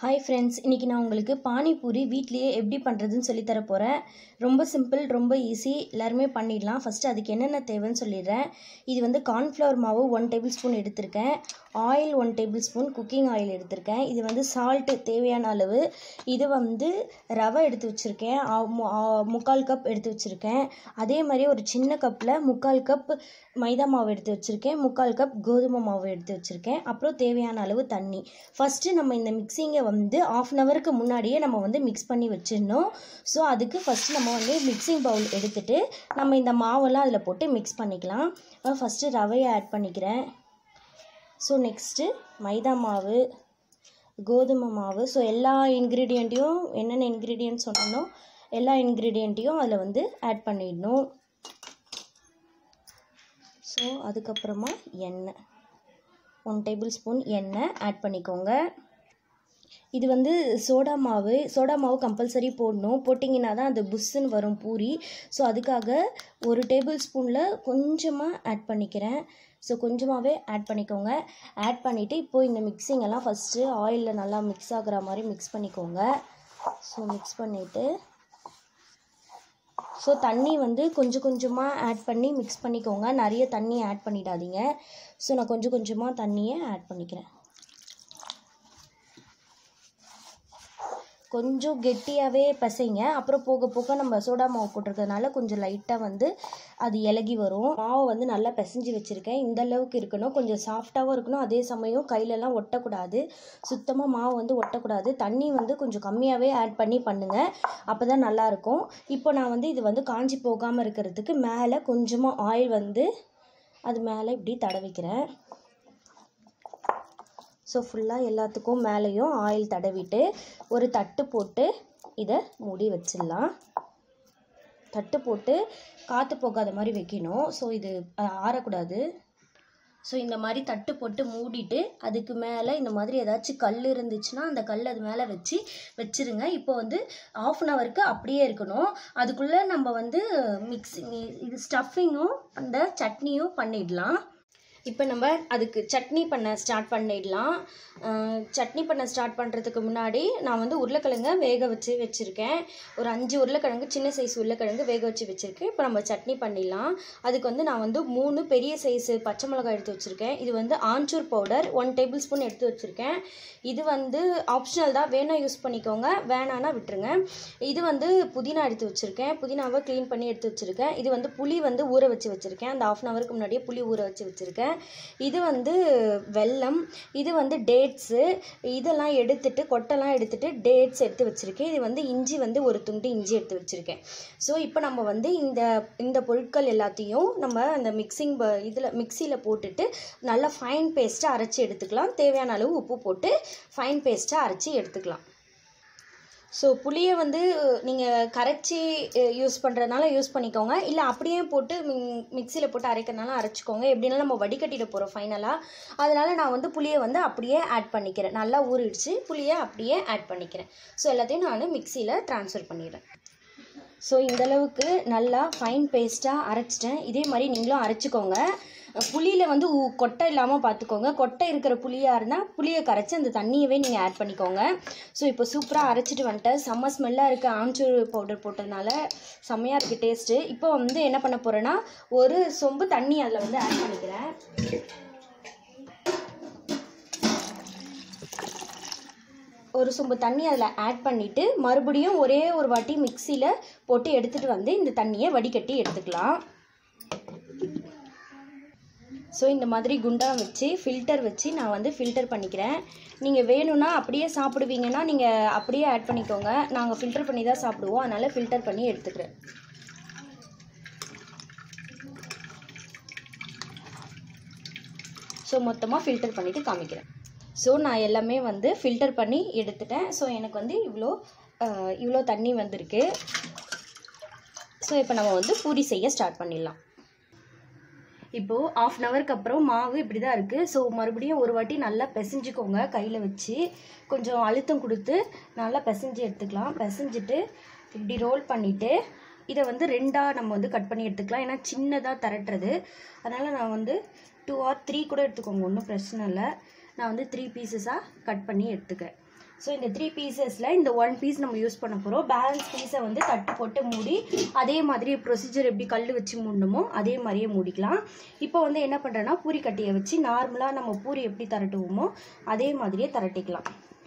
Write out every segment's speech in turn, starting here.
hi friends இன்றைக்கி நான் உங்களுக்கு பானிபூரி வீட்லேயே எப்படி பண்ணுறதுன்னு சொல்லித் தர போகிறேன் ரொம்ப சிம்பிள் ரொம்ப ஈஸி எல்லாருமே பண்ணிடலாம் ஃபஸ்ட்டு அதுக்கு என்னென்ன தேவைன்னு சொல்லிடுறேன் இது வந்து கார்ன்ஃப்ளவர் மாவு ஒன் டேபிள் ஸ்பூன் எடுத்திருக்கேன் oil one tablespoon cooking oil எடுத்திருக்கேன் இது வந்து சால்ட்டு தேவையான அளவு இது வந்து ரவை எடுத்து வச்சுருக்கேன் முக்கால் கப் எடுத்து வச்சுருக்கேன் அதே மாதிரி ஒரு சின்ன கப்பில் முக்கால் கப் மைதா மாவு எடுத்து வச்சுருக்கேன் முக்கால் கப் கோதுமை மாவு எடுத்து வச்சுருக்கேன் அப்புறம் தேவையான அளவு தண்ணி ஃபஸ்ட்டு நம்ம இந்த மிக்சிங்கை வந்து ஆஃப் அன் ஹவருக்கு முன்னாடியே நம்ம வந்து மிக்ஸ் பண்ணி வச்சிடணும் ஸோ அதுக்கு ஃபஸ்ட்டு நம்ம வந்து மிக்சிங் பவுல் எடுத்துகிட்டு நம்ம இந்த மாவெல்லாம் அதில் போட்டு மிக்ஸ் பண்ணிக்கலாம் ஃபஸ்ட்டு ரவையை ஆட் பண்ணிக்கிறேன் ஸோ நெக்ஸ்ட்டு மைதா மாவு கோதுமை மாவு ஸோ எல்லா இன்க்ரீடியண்ட்டையும் என்னென்ன இன்க்ரீடியன்ட் சொன்னனோ எல்லா இன்க்ரீடியண்ட்டையும் அதில் வந்து ஆட் பண்ணிடணும் ஸோ அதுக்கப்புறமா எண்ணெய் ஒன் டேபிள் ஸ்பூன் எண்ணெய் ஆட் பண்ணிக்கோங்க இது வந்து சோடா மாவு சோடா மாவு கம்பல்சரி போடணும் போட்டிங்கன்னா தான் அது புஷ்ஷுன்னு வரும் பூரி ஸோ அதுக்காக ஒரு டேபிள் ஸ்பூனில் கொஞ்சமாக ஆட் பண்ணிக்கிறேன் ஸோ கொஞ்சமாகவே ஆட் பண்ணிக்கோங்க ஆட் பண்ணிவிட்டு இப்போது இந்த மிக்சிங் எல்லாம் ஃபஸ்ட்டு ஆயிலில் நல்லா மிக்ஸ் ஆகுற மாதிரி மிக்ஸ் பண்ணிக்கோங்க ஸோ மிக்ஸ் பண்ணிவிட்டு ஸோ தண்ணி வந்து கொஞ்சம் கொஞ்சமாக ஆட் பண்ணி மிக்ஸ் பண்ணிக்கோங்க நிறைய தண்ணி ஆட் பண்ணிடாதீங்க ஸோ நான் கொஞ்சம் கொஞ்சமாக தண்ணியை ஆட் பண்ணிக்கிறேன் கொஞ்சம் கெட்டியாகவே பசைங்க அப்புறம் போக போக நம்ம சோடா மாவு போட்டிருக்கிறதுனால கொஞ்சம் லைட்டாக வந்து அது இலகி வரும் மாவை வந்து நல்லா பிசைஞ்சு வச்சுருக்கேன் இந்த அளவுக்கு இருக்கணும் கொஞ்சம் சாஃப்டாகவும் இருக்கணும் அதே சமயம் கையிலலாம் ஒட்டக்கூடாது சுத்தமாக மாவு வந்து ஒட்டக்கூடாது தண்ணி வந்து கொஞ்சம் கம்மியாகவே ஆட் பண்ணி பண்ணுங்கள் அப்போ தான் நல்லாயிருக்கும் இப்போ நான் வந்து இது வந்து காஞ்சி போகாமல் இருக்கிறதுக்கு மேலே கொஞ்சமாக ஆயில் வந்து அது மேலே இப்படி தடவிக்கிறேன் ஸோ ஃபுல்லாக எல்லாத்துக்கும் மேலேயும் ஆயில் தடவிட்டு ஒரு தட்டு போட்டு இதை மூடி வச்சிடலாம் தட்டு போட்டு காற்று போகாத மாதிரி வைக்கணும் ஸோ இது ஆறக்கூடாது ஸோ இந்த மாதிரி தட்டு போட்டு மூடிட்டு அதுக்கு மேலே இந்த மாதிரி ஏதாச்சும் கல் இருந்துச்சுன்னா அந்த கல் அது மேலே வச்சு வச்சுருங்க இப்போ வந்து ஆஃப் அன் ஹவருக்கு அப்படியே இருக்கணும் அதுக்குள்ளே நம்ம வந்து மிக்ஸிங் இது ஸ்டஃபிங்கும் அந்த சட்னியும் பண்ணிடலாம் இப்போ நம்ம அதுக்கு சட்னி பண்ண ஸ்டார்ட் பண்ணிடலாம் சட்னி பண்ண ஸ்டார்ட் பண்ணுறதுக்கு முன்னாடி நான் வந்து உருளைக்கிழங்க வேக வச்சு வச்சுருக்கேன் ஒரு அஞ்சு உருளைக்கிழங்கு சின்ன சைஸ் உருளைக்கிழங்கு வேக வச்சு வச்சுருக்கேன் இப்போ நம்ம சட்னி பண்ணிடலாம் அதுக்கு வந்து நான் வந்து மூணு பெரிய சைஸு பச்சை மிளகாய் எடுத்து வச்சுருக்கேன் இது வந்து amchur powder one tablespoon எடுத்து வச்சுருக்கேன் இது வந்து ஆப்ஷனல் தான் வேணால் யூஸ் பண்ணிக்கோங்க வேணான்னா விட்டுருங்க இது வந்து புதினா எடுத்து வச்சுருக்கேன் புதினாவை க்ளீன் பண்ணி எடுத்து வச்சுருக்கேன் இது வந்து புளி வந்து ஊற வச்சு வச்சுருக்கேன் அந்த ஆஃப் அன் ஹவருக்கு முன்னாடியே புளி ஊற வச்சு வச்சுருக்கேன் இது வந்து வெல்லம் இது வந்து டேட்ஸு இதெல்லாம் எடுத்துட்டு கொட்டெல்லாம் எடுத்துட்டு டேட்ஸ் எடுத்து வச்சுருக்கேன் இது வந்து இஞ்சி வந்து ஒரு துண்டு இஞ்சி எடுத்து வச்சுருக்கேன் ஸோ இப்போ நம்ம வந்து இந்த இந்த பொருட்கள் எல்லாத்தையும் நம்ம அந்த மிக்சிங் இதில் மிக்சியில் போட்டுட்டு நல்லா ஃபைன் பேஸ்ட்டாக அரைச்சி எடுத்துக்கலாம் தேவையான அளவு உப்பு போட்டு ஃபைன் பேஸ்ட்டாக அரைச்சி எடுத்துக்கலாம் ஸோ புளியை வந்து நீங்கள் கரைச்சி யூஸ் பண்ணுறதுனால யூஸ் பண்ணிக்கோங்க இல்லை அப்படியே போட்டு மிக்சியில் போட்டு அரைக்கிறதுனால அரைச்சிக்கோங்க எப்படினாலும் நம்ம வடிகட்டிட போகிறோம் ஃபைனலாக அதனால் நான் வந்து புளியை வந்து அப்படியே ஆட் பண்ணிக்கிறேன் நல்லா ஊறிடுச்சு புளியை அப்படியே ஆட் பண்ணிக்கிறேன் ஸோ எல்லாத்தையும் நான் மிக்சியில் ட்ரான்ஸ்ஃபர் பண்ணிடுறேன் ஸோ இந்தளவுக்கு நல்லா ஃபைன் பேஸ்ட்டாக அரைச்சிட்டேன் இதே மாதிரி நீங்களும் அரைச்சிக்கோங்க புளியில் வந்து கொட்டை இல்லாமல் பார்த்துக்கோங்க கொட்டை இருக்கிற புளியாக இருந்தால் புளியை கரைச்சி அந்த தண்ணியவே நீங்கள் ஆட் பண்ணிக்கோங்க ஸோ இப்போ சூப்பராக அரைச்சிட்டு வந்துட்டேன் செம்ம ஸ்மெல்லாக இருக்குது ஆம்ச்சூர் பவுடர் போட்டதுனால செம்மையாக இருக்குது டேஸ்ட்டு இப்போ வந்து என்ன பண்ண போகிறேன்னா ஒரு சொம்பு தண்ணி அதில் வந்து ஆட் பண்ணிக்கிறேன் ஒரு சொம்பு தண்ணி அதில் ஆட் பண்ணிவிட்டு மறுபடியும் ஒரே ஒரு வாட்டி மிக்சியில் போட்டு எடுத்துகிட்டு வந்து இந்த தண்ணியை வடிகட்டி எடுத்துக்கலாம் ஸோ இந்த மாதிரி குண்டா வச்சு ஃபில்டர் வச்சு நான் வந்து ஃபில்டர் பண்ணிக்கிறேன் நீங்கள் வேணும்னா அப்படியே சாப்பிடுவீங்கன்னா நீங்கள் அப்படியே ஆட் பண்ணிக்கோங்க நாங்கள் ஃபில்டர் பண்ணி தான் சாப்பிடுவோம் அதனால் ஃபில்டர் பண்ணி எடுத்துக்கிறேன் ஸோ மொத்தமாக ஃபில்டர் பண்ணிவிட்டு காமிக்கிறேன் ஸோ நான் எல்லாமே வந்து ஃபில்டர் பண்ணி எடுத்துட்டேன் ஸோ எனக்கு வந்து இவ்வளோ இவ்வளோ தண்ணி வந்திருக்கு ஸோ இப்போ நம்ம வந்து பூரி செய்ய ஸ்டார்ட் பண்ணிடலாம் இப்போது ஆஃப் அன் ஹவருக்கு அப்புறம் மாவு இப்படி தான் இருக்குது ஸோ மறுபடியும் ஒரு வாட்டி நல்லா பிசைஞ்சிக்கோங்க கையில் வச்சு கொஞ்சம் அழுத்தம் கொடுத்து நல்லா பிசைஞ்சு எடுத்துக்கலாம் பிசைஞ்சிட்டு இப்படி ரோல் பண்ணிவிட்டு இதை வந்து ரெண்டாக நம்ம வந்து கட் பண்ணி எடுத்துக்கலாம் ஏன்னா சின்னதாக திரட்டுறது அதனால் நான் வந்து டூ ஆர் த்ரீ கூட எடுத்துக்கோங்க ஒன்றும் பிரச்சனை இல்லை நான் வந்து த்ரீ பீசஸாக கட் பண்ணி எடுத்துக்கிறேன் ஸோ இந்த த்ரீ பீசஸில் இந்த ஒன் பீஸ் நம்ம யூஸ் பண்ண போகிறோம் பேலன்ஸ் பீஸை வந்து தட்டு போட்டு மூடி அதே மாதிரி ப்ரொசீஜர் எப்படி கல் வச்சு மூடணுமோ அதே மாதிரியே மூடிக்கலாம் இப்போ வந்து என்ன பண்ணுறேன்னா பூரி கட்டியை வச்சு நார்மலாக நம்ம பூரி எப்படி திரட்டுவோமோ அதே மாதிரியே திரட்டிக்கலாம்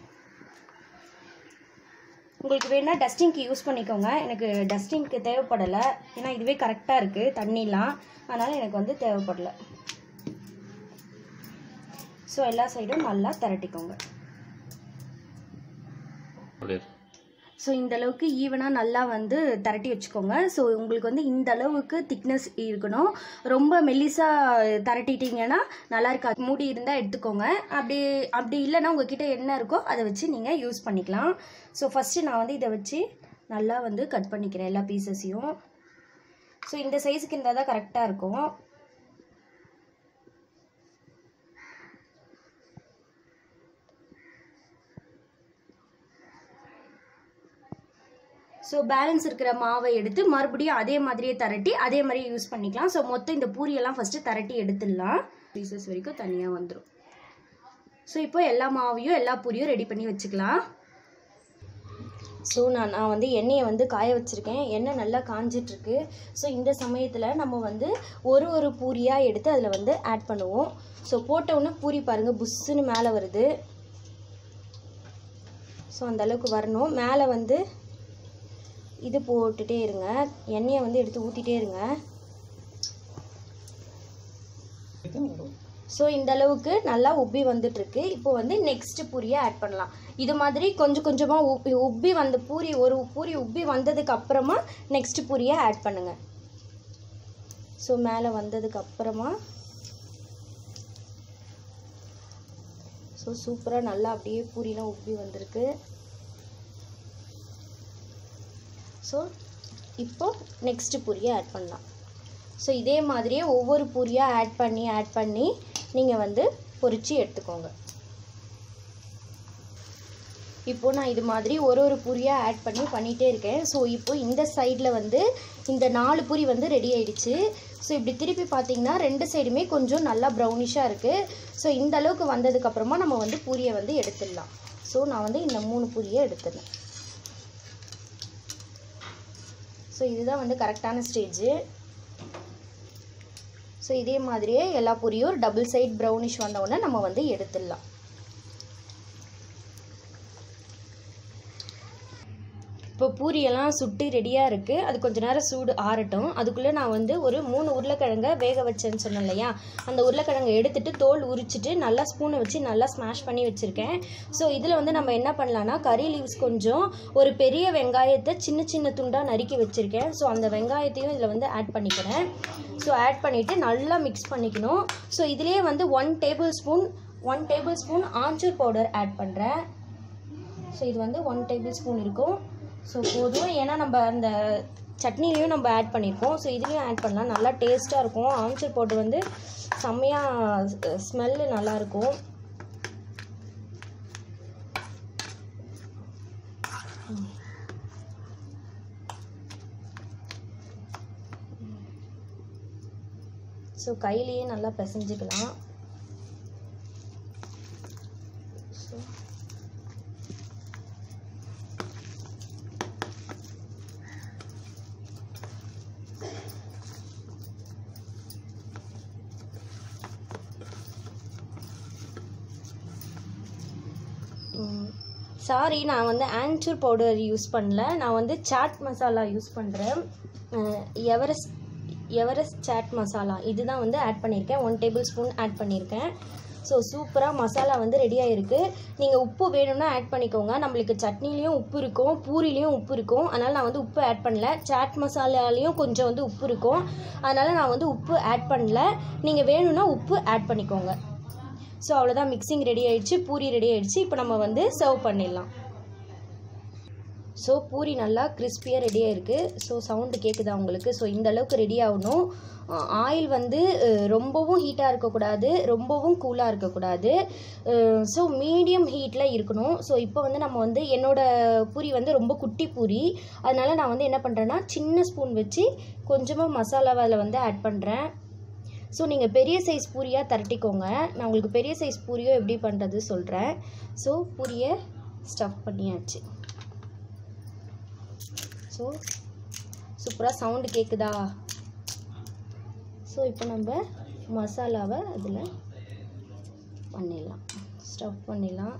உங்களுக்கு வேணால் டஸ்டிங்க்கு யூஸ் பண்ணிக்கோங்க எனக்கு டஸ்டிங்க்கு தேவைப்படலை ஏன்னா இதுவே கரெக்டாக இருக்குது தண்ணிலாம் அதனால் எனக்கு வந்து தேவைப்படலை ஸோ எல்லா சைடும் நல்லா திரட்டிக்கோங்க ஸோ இந்த அளவுக்கு ஈவனாக நல்லா வந்து திரட்டி வச்சுக்கோங்க ஸோ உங்களுக்கு வந்து இந்த அளவுக்கு திக்னஸ் இருக்கணும் ரொம்ப மெல்லிசாக திரட்டிட்டீங்கன்னா நல்லா இருக்காது மூடி இருந்தால் எடுத்துக்கோங்க அப்படி அப்படி இல்லைன்னா உங்ககிட்ட என்ன இருக்கோ அதை வச்சு நீங்கள் யூஸ் பண்ணிக்கலாம் ஸோ ஃபஸ்ட்டு நான் வந்து இதை வச்சு நல்லா வந்து கட் பண்ணிக்கிறேன் எல்லா பீசஸையும் ஸோ இந்த சைஸுக்கு இருந்தால் தான் கரெக்டாக இருக்கும் ஸோ பேலன்ஸ் இருக்கிற மாவை எடுத்து மறுபடியும் அதே மாதிரியே திரட்டி அதே மாதிரியே யூஸ் பண்ணிக்கலாம் ஸோ மொத்தம் இந்த பூரியெல்லாம் ஃபஸ்ட்டு திரட்டி எடுத்துடலாம் பீசஸ் வரைக்கும் தனியாக வந்துடும் ஸோ இப்போ எல்லா மாவையும் எல்லா பூரியும் ரெடி பண்ணி வச்சுக்கலாம் ஸோ நான் நான் வந்து எண்ணெயை வந்து காய வச்சுருக்கேன் எண்ணெய் நல்லா காஞ்சிட்ருக்கு ஸோ இந்த சமயத்தில் நம்ம வந்து ஒரு ஒரு பூரியாக எடுத்து அதில் வந்து ஆட் பண்ணுவோம் ஸோ போட்டவுடனே பூரி பாருங்கள் புஷ்ஷுன்னு மேலே வருது ஸோ அந்த அளவுக்கு வரணும் மேலே வந்து இது போட்டுட்டே இருங்க எண்ணெயை வந்து எடுத்து ஊற்றிட்டே இருங்க ஸோ இந்த அளவுக்கு நல்லா உப்பி வந்துட்டுருக்கு இப்போ வந்து நெக்ஸ்ட் பூரியை ஆட் பண்ணலாம் இது மாதிரி கொஞ்சம் கொஞ்சமாக உப்பி உப்பி வந்த பூரி ஒரு பூரி உப்பி வந்ததுக்கு அப்புறமா நெக்ஸ்ட் பூரியை ஆட் பண்ணுங்க ஸோ மேலே வந்ததுக்கு அப்புறமா ஸோ சூப்பராக நல்லா அப்படியே பூரிலாம் உப்பி வந்திருக்கு ஸோ இப்போ நெக்ஸ்ட்டு பூரியை ஆட் பண்ணலாம் ஸோ இதே மாதிரியே ஒவ்வொரு பூரியாக ஆட் பண்ணி ஆட் பண்ணி நீங்கள் வந்து பொரித்து எடுத்துக்கோங்க இப்போ நான் இது மாதிரி ஒரு ஒரு பூரியாக ஆட் பண்ணி பண்ணிகிட்டே இருக்கேன் ஸோ இப்போ இந்த சைடில் வந்து இந்த நாலு பூரி வந்து ரெடி ஆயிடுச்சு ஸோ இப்படி திருப்பி பார்த்தீங்கன்னா ரெண்டு சைடுமே கொஞ்சம் நல்லா ப்ரௌனிஷாக இருக்குது ஸோ இந்த அளவுக்கு வந்ததுக்கப்புறமா நம்ம வந்து பூரியை வந்து எடுத்துடலாம் ஸோ நான் வந்து இந்த மூணு பூரியை எடுத்துடுறேன் ஸோ இதுதான் வந்து கரெக்டான ஸ்டேஜு ஸோ இதே மாதிரியே எல்லா பூரியும் டபுள் சைட் ப்ரௌனிஷ் வந்தவுடனே நம்ம வந்து எடுத்துடலாம் இப்போ பூரியெல்லாம் சுட்டு ரெடியாக இருக்குது அது கொஞ்ச நேரம் சூடு ஆறட்டும் அதுக்குள்ளே நான் வந்து ஒரு மூணு உருளைக்கிழங்க வேக வச்சேன்னு சொன்னேன் இல்லையா அந்த உருளைக்கிழங்கை எடுத்துட்டு தோல் உரிச்சிட்டு நல்லா ஸ்பூனை வச்சு நல்லா ஸ்மாஷ் பண்ணி வச்சுருக்கேன் ஸோ இதில் வந்து நம்ம என்ன பண்ணலான்னா கறி லீவ்ஸ் கொஞ்சம் ஒரு பெரிய வெங்காயத்தை சின்ன சின்ன துண்டாக நறுக்கி வச்சுருக்கேன் ஸோ அந்த வெங்காயத்தையும் இதில் வந்து ஆட் பண்ணிக்கிறேன் ஸோ ஆட் பண்ணிவிட்டு நல்லா மிக்ஸ் பண்ணிக்கணும் ஸோ இதுலேயே வந்து one tablespoon one tablespoon amchur powder add பண்ணுறேன் ஸோ இது வந்து ஒன் டேபிள் ஸ்பூன் இருக்கும் ஸோ போதும் ஏன்னா நம்ம அந்த சட்னிலையும் நம்ம ஆட் பண்ணியிருக்கோம் ஸோ இதுலேயும் ஆட் பண்ணலாம் நல்லா டேஸ்ட்டாக இருக்கும் ஆம்ச்சூர் போட்டு வந்து செம்மையாக ஸ்மெல்லு நல்லாயிருக்கும் ஸோ கையிலேயே நல்லா பிசைஞ்சுக்கலாம் ஸோ சாரி நான் வந்து ஆன்ச்சூர் பவுடர் யூஸ் பண்ணல நான் வந்து சாட் மசாலா யூஸ் பண்ணுறேன் எவரெஸ்ட் எவரெஸ்ட் சாட் மசாலா இதுதான் வந்து ஆட் பண்ணியிருக்கேன் ஒன் டேபிள் ஸ்பூன் ஆட் பண்ணியிருக்கேன் ஸோ சூப்பராக மசாலா வந்து ரெடியாக இருக்குது நீங்கள் உப்பு வேணும்னா ஆட் பண்ணிக்கோங்க நம்மளுக்கு சட்னிலையும் உப்பு இருக்கும் பூரிலையும் உப்பு இருக்கும் அதனால் நான் வந்து உப்பு ஆட் பண்ணல சாட் மசாலாலையும் கொஞ்சம் வந்து உப்பு இருக்கும் அதனால் நான் வந்து உப்பு ஆட் பண்ணல நீங்கள் வேணும்னா உப்பு ஆட் பண்ணிக்கோங்க ஸோ அவ்வளோதான் மிக்சிங் ரெடி ஆயிடுச்சு பூரி ரெடி ஆயிடுச்சு இப்போ நம்ம வந்து சர்வ் பண்ணிடலாம் ஸோ பூரி நல்லா கிறிஸ்பியாக ரெடியாக இருக்குது ஸோ சவுண்டு கேட்குதா உங்களுக்கு ஸோ இந்த அளவுக்கு ரெடி ஆகணும் ஆயில் வந்து அஹ், ரொம்பவும் ஹீட்டாக இருக்கக்கூடாது ரொம்பவும் கூலாக இருக்கக்கூடாது ஸோ மீடியம் ஹீட்டில் இருக்கணும் ஸோ இப்போ வந்து நம்ம வந்து என்னோட பூரி வந்து ரொம்ப குட்டி பூரி அதனால் நான் வந்து என்ன பண்ணுறேன்னா சின்ன ஸ்பூன் வச்சு கொஞ்சமாக மசாலாவை அதில் வந்து ஆட் பண்ணுறேன் ஸோ நீங்கள் பெரிய சைஸ் பூரியாக திரட்டிக்கோங்க நான் உங்களுக்கு பெரிய சைஸ் பூரியோ எப்படி பண்ணுறது சொல்கிறேன் ஸோ பூரியை ஸ்டஃப் பண்ணியாச்சு ஸோ சூப்பராக சவுண்டு கேட்குதா ஸோ இப்போ நம்ம மசாலாவை அதில் பண்ணிடலாம் ஸ்டஃப் பண்ணிடலாம்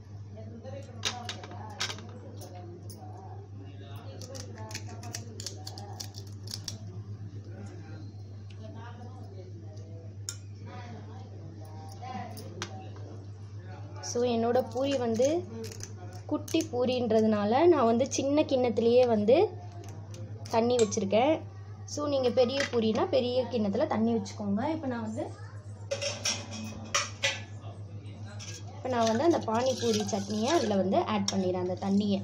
ஸோ என்னோட பூரி வந்து குட்டி பூரின்றதுனால நான் வந்து சின்ன கிண்ணத்துலேயே வந்து தண்ணி வச்சுருக்கேன் ஸோ நீங்கள் பெரிய பூரினா பெரிய கிண்ணத்தில் தண்ணி வச்சுக்கோங்க இப்போ நான் வந்து இப்போ நான் வந்து அந்த பானிபூரி சட்னியை அதில் வந்து ஆட் பண்ணிடுறேன் அந்த தண்ணியை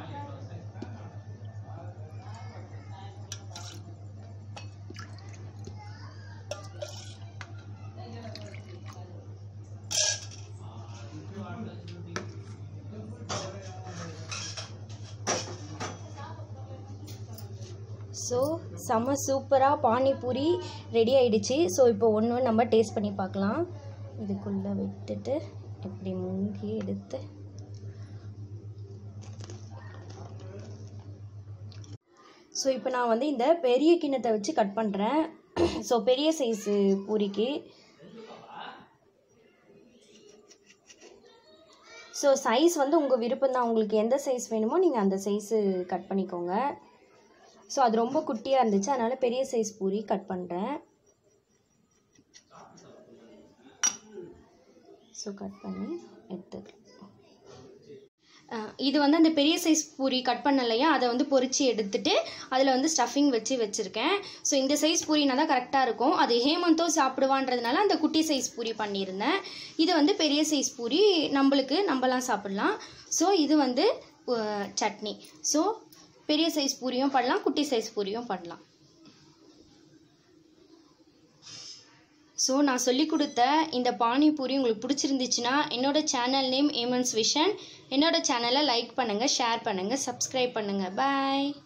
ஸோ செம்ம சூப்பராக பானிபூரி ரெடி ஆயிடுச்சு ஸோ இப்போ ஒன்று நம்ம டேஸ்ட் பண்ணி பார்க்கலாம் இதுக்குள்ளே விட்டுட்டு இப்படி முங்கி எடுத்து ஸோ இப்போ நான் வந்து இந்த பெரிய கிண்ணத்தை வச்சு கட் பண்ணுறேன் ஸோ பெரிய சைஸு பூரிக்கு ஸோ சைஸ் வந்து உங்கள் விருப்பம் தான் உங்களுக்கு எந்த சைஸ் வேணுமோ நீங்கள் அந்த சைஸு கட் பண்ணிக்கோங்க ஸோ அது ரொம்ப குட்டியாக இருந்துச்சு அதனால் பெரிய சைஸ் பூரி கட் பண்ணுறேன் ஸோ கட் பண்ணி எடுத்துக்கலாம் இது வந்து அந்த பெரிய சைஸ் பூரி கட் பண்ணலையா அதை வந்து பொரிச்சு எடுத்துட்டு அதில் வந்து ஸ்டஃபிங் வச்சு வச்சுருக்கேன் ஸோ இந்த சைஸ் பூரினா தான் கரெக்டாக இருக்கும் அது ஹேமந்தோ சாப்பிடுவான்றதுனால அந்த குட்டி சைஸ் பூரி பண்ணியிருந்தேன் இது வந்து பெரிய சைஸ் பூரி நம்மளுக்கு நம்மலாம் சாப்பிட்லாம் ஸோ இது வந்து அஹ், சட்னி ஸோ பெரிய சைஸ் பூரியும் பண்ணலாம் குட்டி சைஸ் பூரியும் பண்ணலாம் ஸோ நான் சொல்லி கொடுத்த இந்த பானிபூரி உங்களுக்கு பிடிச்சிருந்துச்சுன்னா என்னோட சேனல் நேம் ஏமன்ஸ் விஷன் என்னோட சேனலை லைக் பண்ணுங்கள் ஷேர் பண்ணுங்கள் சப்ஸ்கிரைப் பண்ணுங்கள் பாய்